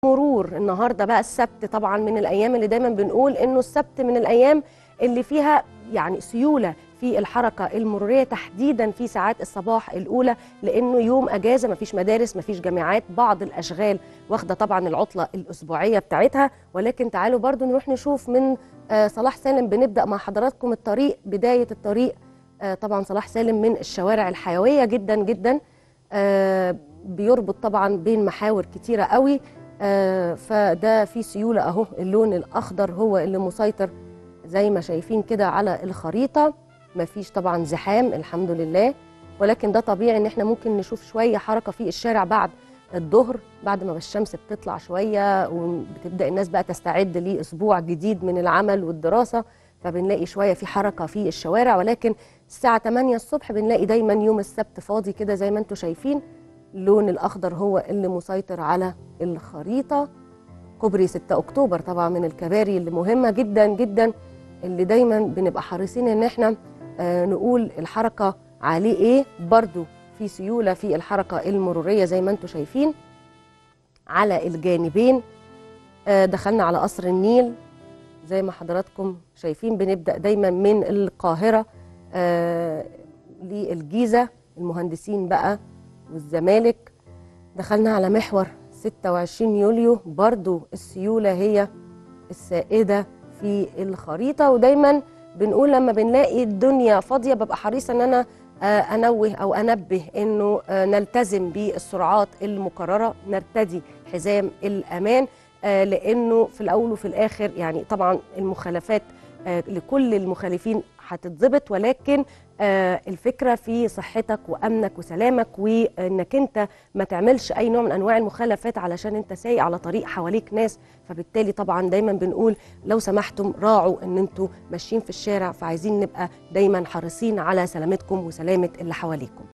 مرور النهارده بقى السبت طبعا من الايام اللي دايما بنقول انه السبت من الايام اللي فيها يعني سيوله في الحركه المروريه تحديدا في ساعات الصباح الاولى لانه يوم اجازه مفيش مدارس مفيش جامعات بعض الاشغال واخده طبعا العطله الاسبوعيه بتاعتها ولكن تعالوا برضو نروح نشوف من آه صلاح سالم بنبدا مع حضراتكم الطريق بدايه الطريق آه طبعا صلاح سالم من الشوارع الحيويه جدا جدا آه بيربط طبعا بين محاور كتيره قوي آه فده في سيوله اهو اللون الاخضر هو اللي مسيطر زي ما شايفين كده على الخريطه مفيش طبعا زحام الحمد لله ولكن ده طبيعي ان احنا ممكن نشوف شويه حركه في الشارع بعد الظهر بعد ما الشمس بتطلع شويه وبتبدا الناس بقى تستعد لاسبوع جديد من العمل والدراسه فبنلاقي شويه في حركه في الشوارع ولكن الساعه 8 الصبح بنلاقي دايما يوم السبت فاضي كده زي ما انتم شايفين اللون الاخضر هو اللي مسيطر على الخريطه كوبري 6 اكتوبر طبعا من الكباري اللي مهمه جدا جدا اللي دايما بنبقى حريصين ان احنا آه نقول الحركه عليه ايه برضو في سيوله في الحركه المروريه زي ما انتم شايفين على الجانبين آه دخلنا على قصر النيل زي ما حضراتكم شايفين بنبدا دايما من القاهره آه للجيزه المهندسين بقى والزمالك دخلنا على محور 26 يوليو برضو السيوله هي السائده في الخريطه ودايما بنقول لما بنلاقي الدنيا فاضيه ببقى حريصه ان انا انوه او انبه انه نلتزم بالسرعات المقرره نرتدي حزام الامان لانه في الاول وفي الاخر يعني طبعا المخالفات لكل المخالفين هتتظبط ولكن الفكره في صحتك وامنك وسلامك وانك انت ما تعملش اي نوع من انواع المخالفات علشان انت سايق على طريق حواليك ناس فبالتالي طبعا دايما بنقول لو سمحتم راعوا ان انتوا ماشيين في الشارع فعايزين نبقى دايما حريصين على سلامتكم وسلامه اللي حواليكم